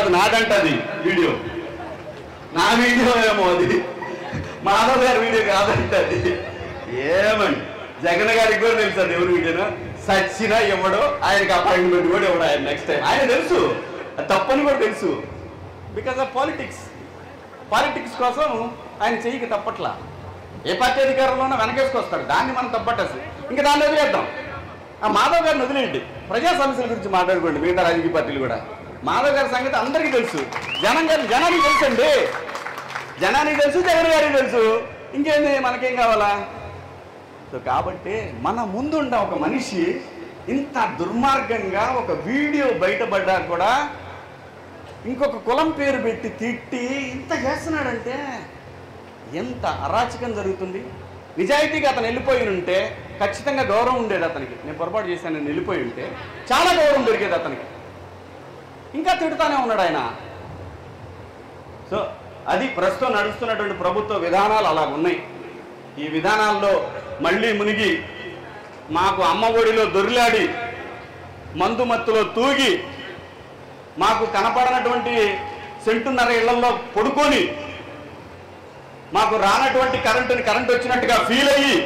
కాదు నాదంటది వీడియో నా వీడియో ఏమో అది మాధవ్ గారి వీడియో కాదంటది ఏమండి జగన్ గారికి కూడా తెలుసు అది ఎవరి వీడియోనా సచ్చినా ఇవ్వడు ఆయనకి అపాయింట్మెంట్ కూడా ఇవ్వడు ఆయన నెక్స్ట్ టైం ఆయన తెలుసు అది తప్పని కూడా తెలుసు బికాస్ ఆఫ్ పాలిటిక్స్ పాలిటిక్స్ కోసం ఆయన చెయ్యికి తప్పట్లా ఏ పార్టీ అధికారంలో ఉన్నా వెనకేసుకొస్తాడు దాన్ని మనం తప్పట్టేసి ఇంకా దాన్ని వదిలేద్దాం ఆ మాధవ్ గారిని వదిలేయండి ప్రజా సమస్యల గురించి మాట్లాడుకోండి మిగతా రాజకీయ పార్టీలు కూడా మాధవ్ గారి సంగతి అందరికీ తెలుసు జనం గారి జనానికి తెలుసు అండి జనానికి తెలుసు జగన్ గారికి తెలుసు ఇంకేంది మనకేం కావాలా సో కాబట్టి మన ముందున్న ఒక మనిషి ఇంత దుర్మార్గంగా ఒక వీడియో బయటపడ్డా కూడా ఇంకొక కులం పేరు పెట్టి తిట్టి ఇంత చేస్తున్నాడంటే ఎంత అరాచకం జరుగుతుంది నిజాయితీగా అతను వెళ్ళిపోయి ఉంటే ఖచ్చితంగా గౌరవం ఉండేది అతనికి నేను పొరపాటు చేశాను నేను వెళ్ళిపోయి ఉంటే చాలా గౌరవం దొరికేది అతనికి ఇంకా తిడుతానే ఉన్నాడు ఆయన సో అది ప్రస్తుతం నడుస్తున్నటువంటి ప్రభుత్వ విధానాలు అలా ఉన్నాయి ఈ విధానాల్లో మళ్ళీ మునిగి మాకు అమ్మ ఒడిలో దొరిలాడి మందు మత్తులో తూగి మాకు కనపడనటువంటి సెంటున్నర ఇళ్లలో పడుకొని మాకు రానటువంటి కరెంటుని కరెంట్ వచ్చినట్టుగా ఫీల్ అయ్యి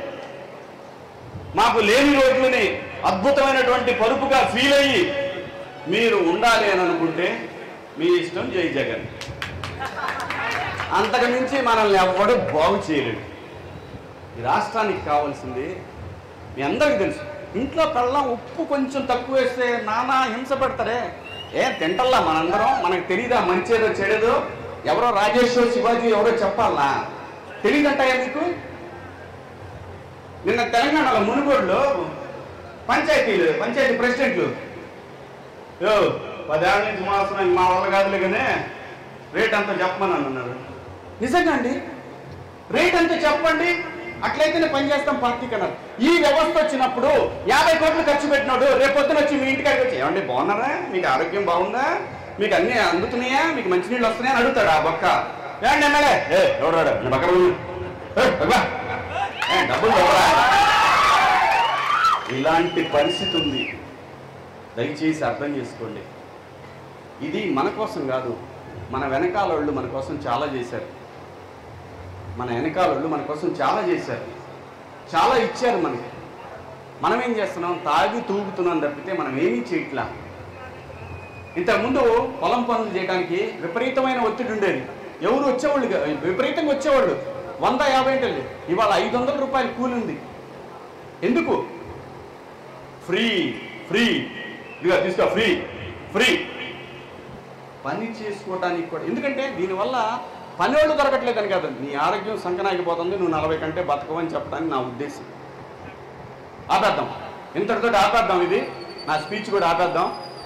మాకు లేని రోడ్లని అద్భుతమైనటువంటి పరుపుగా ఫీల్ అయ్యి మీరు ఉండాలి అని అనుకుంటే మీ ఇష్టం జై జగన్ అంతకు మించి మనల్ని ఎవ్వడు బాగు చేయలేడు ఈ రాష్ట్రానికి కావాల్సింది మీ అందరికీ తెలుసు ఇంట్లో కళ్ళం ఉప్పు కొంచెం తక్కువ వేస్తే నానా హింస పడతారే ఏ తింటల్లా మనందరం మనకు తెలియదా మంచేదో చెడేదో ఎవరో రాజేశ్వర్ శివాజీ ఎవరో చెప్పాలా తెలియదంటాయా మీకు నిన్న తెలంగాణలో మునుగోడులో పంచాయతీలు పంచాయతీ ప్రెసిడెంట్లు యో పదేళ్ళ నుంచి మాస్తున్నాయి మా వల్ల కాదులే కానీ రేట్ అంతా చెప్పమని అన్నారు నిజంగా అండి రేట్ అంతా చెప్పండి అట్లయితేనే పని చేస్తాం పార్టీకి అన్నారు ఈ వ్యవస్థ వచ్చినప్పుడు యాభై కోట్లు ఖర్చు పెట్టినాడు రేపు పొద్దున వచ్చి మీ ఇంటికాడికి వచ్చి ఏమండి బాగున్నారా మీకు ఆరోగ్యం బాగుందా మీకు అన్ని అందుతున్నాయా మీకు మంచినీళ్ళు వస్తున్నాయా అని అడుగుతాడు ఆ బొక్క ఏమండి ఎమ్మెల్యే ఏ ఎవడాడు నేను పక్కన ఉండు. ఏ, పక్కన. ఏ, డబ్బులు ఎవరా ఇలాంటి పరిస్థితి ఉంది దయచేసి అర్థం చేసుకోండి ఇది మన కోసం కాదు మన వెనకాల వాళ్ళు మన కోసం చాలా చేశారు మన వెనకాల వాళ్ళు మన కోసం చాలా చేశారు చాలా ఇచ్చారు మనకి మనం ఏం చేస్తున్నాం తాగి తూగుతున్నాం తప్పితే మనం ఏమీ చేయట్లా ఇంతకుముందు పొలం పనులు చేయడానికి విపరీతమైన ఒత్తిడి ఉండేది ఎవరు వచ్చేవాళ్ళు కా- విపరీతంగా వచ్చేవాళ్ళు వంద యాభై అంటే ఇవాళ ఐదు వందల రూపాయలు కూలి ఉంది ఎందుకు ఫ్రీ ఫ్రీ ఇదిగా తీసుకో ఫ్రీ ఫ్రీ పని చేసుకోవడానికి కూడా ఎందుకంటే దీనివల్ల పని వాళ్ళు దొరకట్లేదని కాదు నీ ఆరోగ్యం సంకనాగిపోతుంది నువ్వు నలభై కంటే బతకవని చెప్పడానికి నా ఉద్దేశం ఆపేద్దాం ఇంతటితో ఆపేద్దాం ఇది నా స్పీచ్ కూడా ఆపేద్దాం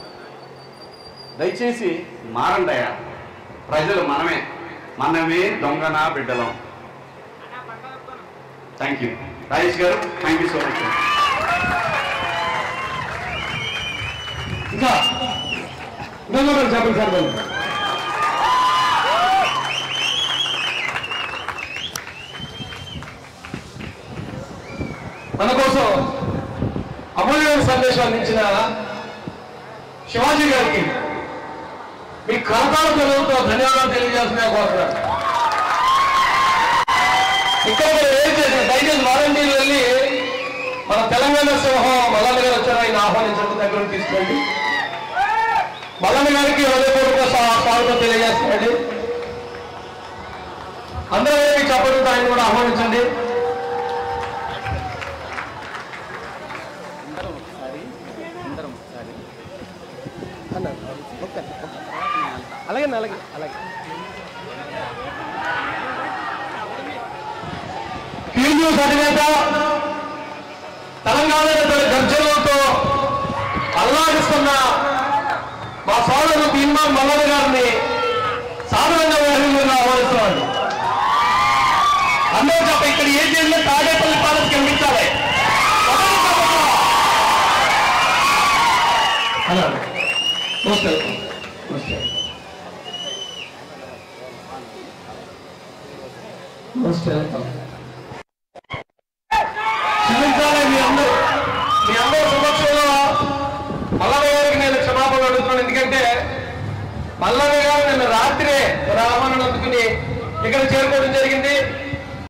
దయచేసి మారండయ్యా ప్రజలు మనమే మనమే దొంగన బిడ్డలం thank you Rajesh garu thank you so much ఇంకా ఇంకా కూడా చెప్పండి సార్ వాళ్ళు. మన కోసం అమూల్యమైన సందేశాన్ని ఇచ్చిన శివాజీ గారికి మీ కరతాల పిల్లలతో ధన్యవాదాలు తెలియజేస్తున్నా కోరుతున్నాను ఇక్కడ మీరు ఏం చేసిన దయచేసి వాలంటీర్లు వెళ్ళి మన తెలంగాణ సింహం మల్లన్న గారు వచ్చారు ఆయన ఆహ్వానించడం దగ్గర తీసుకోండి మల్లన్న గారికి హృదయపూర్వక స్వా- స్వాగతం తెలియజేస్తున్నాండి అందరూ వెళ్ళి చెప్పడంతో ఆయన కూడా ఆహ్వానించండి అలాగే అలాగే అలాగే పీయూస్ అధినేత తెలంగాణ గర్జనలతో అల్లాడిస్తున్న మా సోదరుడు భీమా మల్లన్న గారిని సాధారణంగా వేరుగా ఆహ్వానిస్తున్నాడు అందరూ చెప్ప ఇక్కడ ఏం చేసినా తాడేపల్లి పాలన కనిపించాలి హలో నమస్తే నమస్తే నమస్తే క్షమించాలి మీ అందరూ మీ అందరూ సమక్షంలో మల్లయ్య గారికి నేను క్షమాపణ అడుగుతున్నాను ఎందుకంటే మల్లన్న గారు నిన్న రాత్రే మరి ఆహ్వానం అందుకుని ఇక్కడ చేరుకోవడం జరిగింది